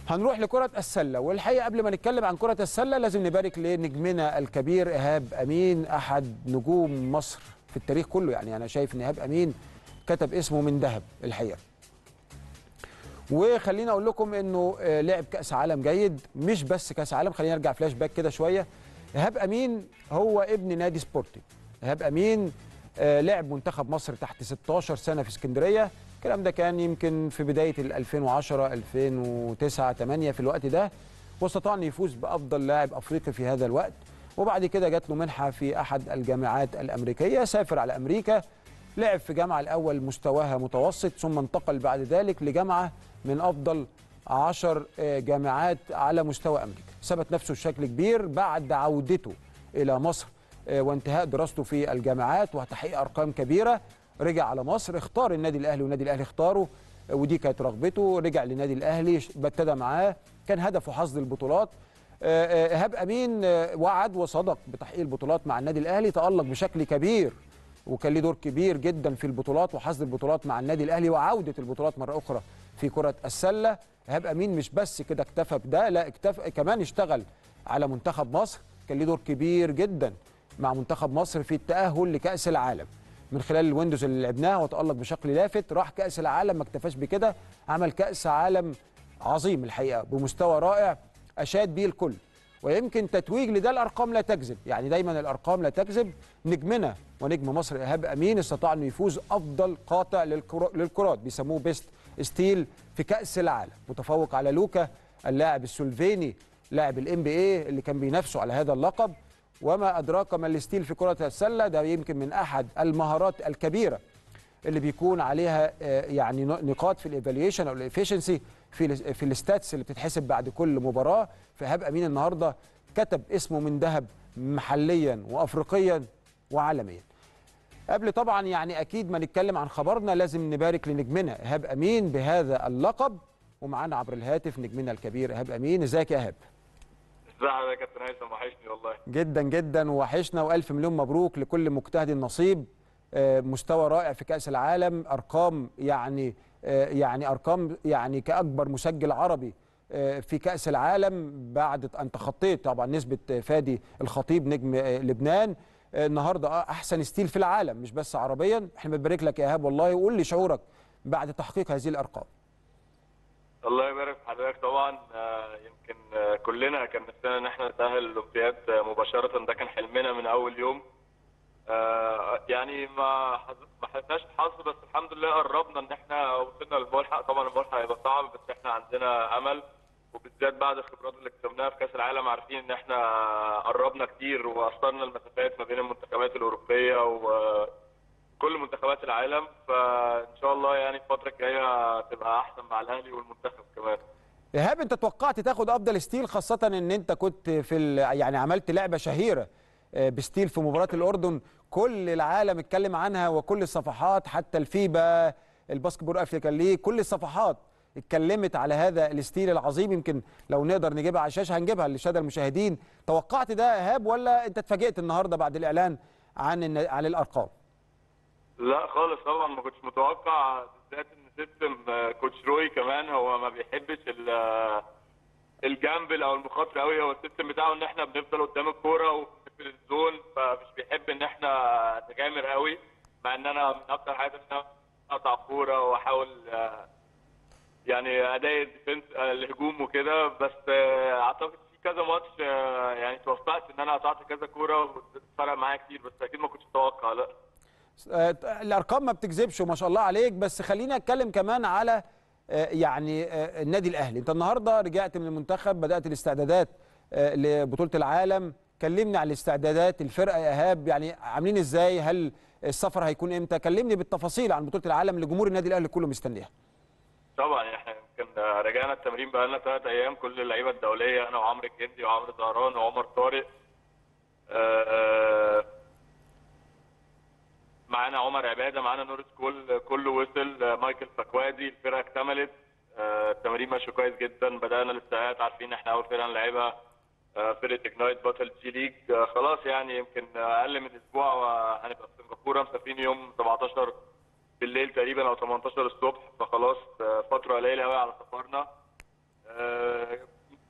هنروح لكرة السلة والحقيقة قبل ما نتكلم عن كرة السلة لازم نبارك لنجمنا الكبير إيهاب أمين أحد نجوم مصر في التاريخ كله يعني أنا شايف إن إيهاب أمين كتب اسمه من ذهب الحقيقة وخليني أقول لكم إنه آه، لعب كأس عالم جيد مش بس كأس عالم خلينا نرجع فلاش باك كده شوية إيهاب أمين هو ابن نادي سبورتنج إيهاب أمين آه، لعب منتخب مصر تحت 16 سنة في اسكندرية الكلام ده كان يمكن في بداية ال 2010 2009 8 في الوقت ده واستطاع أن يفوز بأفضل لاعب أفريقي في هذا الوقت وبعد كده جات له منحة في أحد الجامعات الأمريكية سافر على أمريكا لعب في جامعة الأول مستواها متوسط ثم انتقل بعد ذلك لجامعة من أفضل عشر آه، جامعات على مستوى أمريكا ثبت نفسه بشكل كبير بعد عودته إلى مصر آه، وانتهاء دراسته في الجامعات وتحقيق أرقام كبيرة رجع على مصر اختار النادي الأهلي والنادي الأهلي اختاره آه، ودي كانت رغبته رجع للنادي الأهلي ش- ابتدى معاه كان هدفه حصد البطولات آه، آه، إيهاب أمين آه، وعد وصدق بتحقيق البطولات مع النادي الأهلي تألق بشكل كبير وكان ليه دور كبير جدا في البطولات وحصد البطولات مع النادي الاهلي وعوده البطولات مره اخرى في كره السله ايهاب امين مش بس كده اكتفى بده لا اكتفى كمان اشتغل على منتخب مصر كان ليه دور كبير جدا مع منتخب مصر في التاهل لكاس العالم من خلال الويندوز اللي لعبناها وتالق بشكل لافت راح كاس العالم ما اكتفاش بكده عمل كاس عالم عظيم الحقيقه بمستوى رائع اشاد بيه الكل ويمكن تتويج لده الارقام لا تكذب يعني دايما الارقام لا تكذب نجمنا ونجم مصر ايهاب امين استطاع انه يفوز افضل قاطع للكرو- للكرات بيسموه بيست ستيل في كاس العالم متفوق على لوكا اللاعب السلوفيني لاعب الام بي اي اللي كان بينافسه على هذا اللقب وما ادراك ما الستيل في كره السله ده يمكن من احد المهارات الكبيره اللي بيكون عليها آه، يعني ن- نقاط في الايفالويشن او الافشنسي في ال في الستاتس اللي بتتحسب بعد كل مباراه فإيهاب امين النهارده كتب اسمه من ذهب محليا وافريقيا وعالميا قبل طبعا يعني اكيد ما نتكلم عن خبرنا لازم نبارك لنجمنا ايهاب امين بهذا اللقب ومعانا عبر الهاتف نجمنا الكبير ايهاب امين ازيك يا ايهاب ازي حضرتك يا كابتن هيثم وحشني والله جدا جدا وحشنا والف مليون مبروك لكل مجتهد نصيب آه، مستوى رائع في كاس العالم ارقام يعني آه، يعني ارقام يعني كاكبر مسجل عربي آه، في كاس العالم بعد ان تخطيت طبعا نسبه آه، فادي الخطيب نجم آه، لبنان آه، النهارده آه، احسن ستيل في العالم مش بس عربيا احنا بنبارك لك يا ايهاب والله وقول لي شعورك بعد تحقيق هذه الارقام الله يبارك في حضرتك طبعا آه، يمكن آه، كلنا كان نفسنا ان احنا نتاهل الاولمبياد آه، مباشره ده كان حلمنا من اول يوم آه، يعني ما حظ- ما حسناش حظ بس الحمد لله قربنا ان احنا وصلنا للملحق طبعا الملحق هيبقى صعب بس احنا عندنا امل وبالذات بعد الخبرات اللي كسبناها في كاس العالم عارفين ان احنا قربنا كتير وقصرنا المسافات ما بين المنتخبات الاوروبيه وكل منتخبات العالم فان شاء الله يعني الفتره الجايه تبقى احسن مع الاهلي والمنتخب كمان ايهاب انت توقعت تاخد افضل ستيل خاصه ان انت كنت في ال... يعني عملت لعبه شهيره آه، بستيل في مباراه الاردن كل العالم اتكلم عنها وكل الصفحات حتى الفيبا الباسكتبول افريكان ليج كل الصفحات اتكلمت على هذا الستيل العظيم يمكن لو نقدر نجيبها على الشاشه هنجيبها للساده المشاهدين توقعت ده يا ايهاب ولا انت اتفاجئت النهارده بعد الاعلان عن الن- عن الارقام لا خالص طبعا ما كنتش متوقع بالذات ان سيستم آه، كوتش روي كمان هو ما بيحبش ال- آه، الجامبل او المخاطره قوي هو السيستم بتاعه ان احنا بنفضل قدام الكوره وبنقفل الزون فمش بيحب ان احنا نغامر قوي مع ان انا من اكتر حاجات ان انا اقطع الكوره واحاول آه، يعني اداء الديفنس آه، الهجوم وكده بس آه، اعتقد في كذا ماتش آه، يعني توفقت ان انا قطعت كذا كوره وفرق معايا كتير بس اكيد ما كنتش متوقع لا آه، الارقام ما بتكذبش وما شاء الله عليك بس خليني اتكلم كمان على آه، يعني آه، النادي الاهلي انت النهارده رجعت من المنتخب بدات الاستعدادات آه، لبطوله العالم كلمني عن الاستعدادات الفرقه يا ايهاب يعني عاملين ازاي هل السفر هيكون امتى كلمني بالتفاصيل عن بطوله العالم اللي جمهور النادي الاهلي كله مستنيها طبعا احنا يمكن رجعنا التمرين بقى لنا ثلاث ايام كل اللعيبه الدوليه انا وعمرو الجندي وعمرو زهران وعمر طارق آه، معانا عمر عباده معانا نور سكول كله وصل آه، مايكل فكوادي الفرقه اكتملت آه، التمرين ماشي كويس جدا بدانا الاستعدادات عارفين احنا اول فرقه نلعبها آه، فرقه اكنايت باتل جي ليج آه، خلاص يعني يمكن اقل من اسبوع وهنبقى في سنغافوره مسافرين يوم 17 بالليل تقريبا او 18 الصبح فخلاص آه، فتره قليله قوي على سفرنا آه،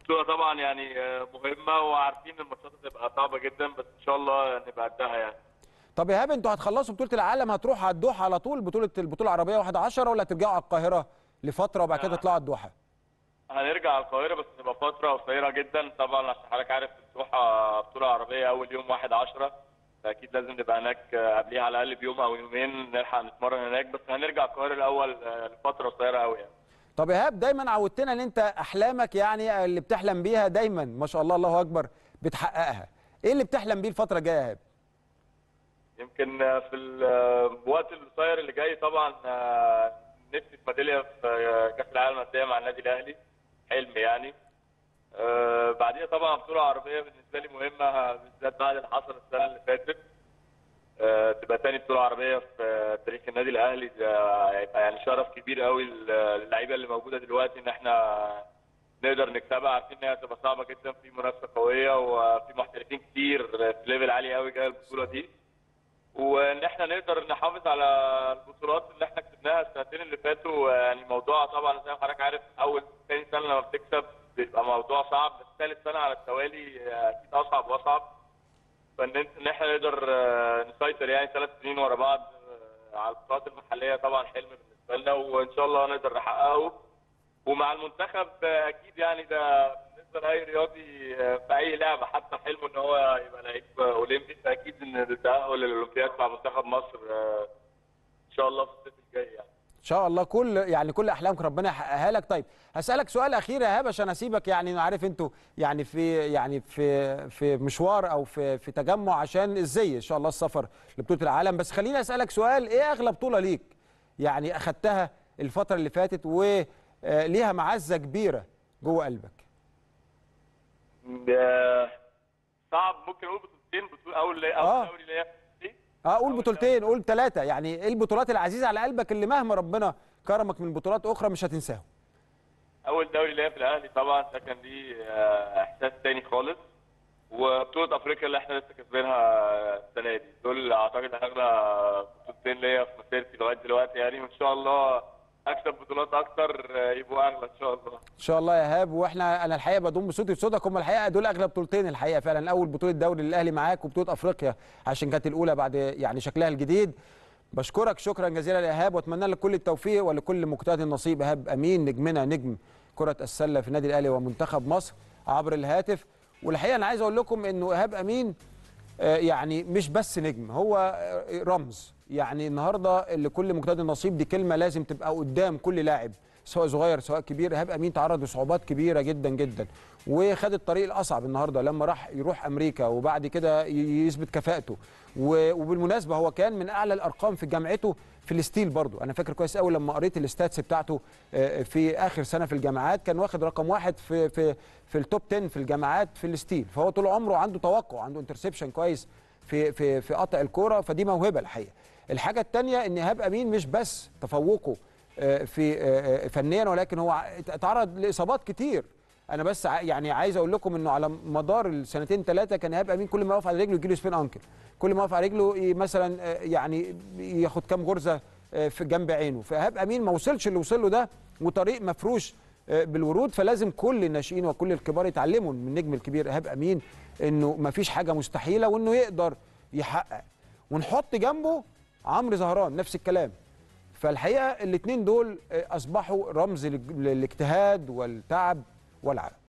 البطوله طبعا يعني آه، مهمه وعارفين الماتشات هتبقى صعبه جدا بس ان شاء الله نبقى قدها يعني طب ايهاب انتوا هتخلصوا بطوله العالم هتروحوا على الدوحه على طول بطوله البطوله العربيه 11 ولا ترجعوا على القاهره لفتره وبعد كده لا. تطلعوا على الدوحه هنرجع على القاهره بس تبقى فتره قصيره جدا طبعا عشان حضرتك عارف الدوحه بطوله عربيه اول يوم 1 10 فاكيد لازم نبقى هناك آه، قبليها على الاقل بيوم او يومين نلحق نتمرن هناك بس هنرجع القاهره الاول آه، لفتره قصيره قوي يعني طب ايهاب دايما عودتنا ان انت احلامك يعني اللي بتحلم بيها دايما ما شاء الله الله اكبر بتحققها ايه اللي بتحلم بيه الفتره الجايه يا ايهاب يمكن آه، في الوقت القصير اللي جاي طبعا آه، نفسي في ميداليه في آه، كاس العالم للانديه مع النادي الاهلي حلم يعني آه، بعديها طبعا بطوله عربيه بالنسبه لي مهمه بالذات بعد اللي حصل السنه اللي فاتت آه، تبقى تاني بطوله عربيه في آه، تاريخ النادي الاهلي ده هيبقى يعني شرف كبير قوي للعيبه اللي موجوده دلوقتي ان احنا نقدر نكسبها عارفين ان هي هتبقى صعبه جدا في منافسه قويه وفي محترفين كتير في ليفل عالي قوي جايه البطوله دي وان احنا نقدر نحافظ على البطولات اللي احنا كسبناها السنتين اللي فاتوا يعني موضوع طبعا زي ما حضرتك عارف اول ثاني سنه لما بتكسب بيبقى موضوع صعب بس ثالث سنه على التوالي اكيد اصعب واصعب فان انت- ان احنا نقدر آه، نسيطر يعني ثلاث سنين ورا بعض آه، على البطولات المحليه طبعا حلم بالنسبه لنا وان شاء الله نقدر نحققه ومع المنتخب آه، اكيد يعني ده بالنسبه لاي رياضي آه، في اي لعبه حتى حلمه ان هو يبقى لعيب اولمبي فاكيد ان التاهل للاولمبياد مع منتخب مصر آه، ان شاء الله في الصيف الجاي يعني ان شاء الله كل يعني كل احلامك ربنا يحققها لك طيب هسالك سؤال اخير يا ايهاب عشان اسيبك يعني أنا عارف انتوا يعني في يعني في في مشوار او في في تجمع عشان الزي ان شاء الله السفر لبطوله العالم بس خليني اسالك سؤال ايه اغلى بطوله ليك يعني اخدتها الفتره اللي فاتت وليها معزه كبيره جوه قلبك آه، صعب ممكن اقول بطولتين بطوله اول آه. اول دوري ليا في اه قول أول بطولتين قول ثلاثه يعني ايه البطولات العزيزه على قلبك اللي مهما ربنا كرمك من بطولات اخرى مش هتنساهم اول دوري ليا في الاهلي طبعا ده كان ليه آه، احساس تاني خالص وبطوله افريقيا اللي احنا لسه كسبينها السنه دي دول اعتقد اغلى بطولتين ليا في مسيرتي لغايه دلوقتي يعني وان شاء الله اكسب بطولات اكتر آه، يبقوا اغلى ان شاء الله ان شاء الله يا ايهاب واحنا انا الحقيقه بضم صوتي بصوتك هم الحقيقه دول اغلى بطولتين الحقيقه فعلا اول بطوله دوري للاهلي معاك وبطوله افريقيا عشان كانت الاولى بعد يعني شكلها الجديد بشكرك شكرا جزيلا يا ايهاب واتمنى لك كل التوفيق ولكل مجتهد نصيب ايهاب امين نجمنا نجم كره السله في النادي الاهلي ومنتخب مصر عبر الهاتف والحقيقه انا عايز اقول لكم انه ايهاب امين آه، يعني مش بس نجم هو آه، رمز يعني النهارده لكل مجتهد نصيب دي كلمه لازم تبقى قدام كل لاعب سواء صغير سواء كبير ايهاب امين تعرض لصعوبات كبيره جدا جدا وخد الطريق الاصعب النهارده لما راح يروح امريكا وبعد كده ي- يثبت كفاءته و- وبالمناسبه هو كان من اعلى الارقام في جامعته في الستيل برضو انا فاكر كويس قوي لما قريت الاستاتس بتاعته آه، في اخر سنه في الجامعات كان واخد رقم واحد في في في التوب 10 في الجامعات في الستيل فهو طول عمره عنده توقع عنده انترسبشن كويس في في في قطع الكوره فدي موهبه الحقيقه الحاجه الثانيه ان ايهاب امين مش بس تفوقه آه، في آه، آه، فنيا ولكن هو ع- اتعرض لاصابات كتير انا بس ع- يعني عايز اقول لكم انه على مدار السنتين ثلاثه كان ايهاب امين كل ما يقف على رجله يجي له سبين انكل كل ما يقف على رجله ي- مثلا آه، يعني ياخد كام غرزه آه، في جنب عينه فايهاب امين ما وصلش اللي وصل له ده وطريق مفروش آه، بالورود فلازم كل الناشئين وكل الكبار يتعلموا من النجم الكبير ايهاب امين انه ما فيش حاجه مستحيله وانه يقدر يحقق ونحط جنبه عمرو زهران نفس الكلام فالحقيقه الاثنين دول آه، اصبحوا رمز لل- للاجتهاد والتعب والعرق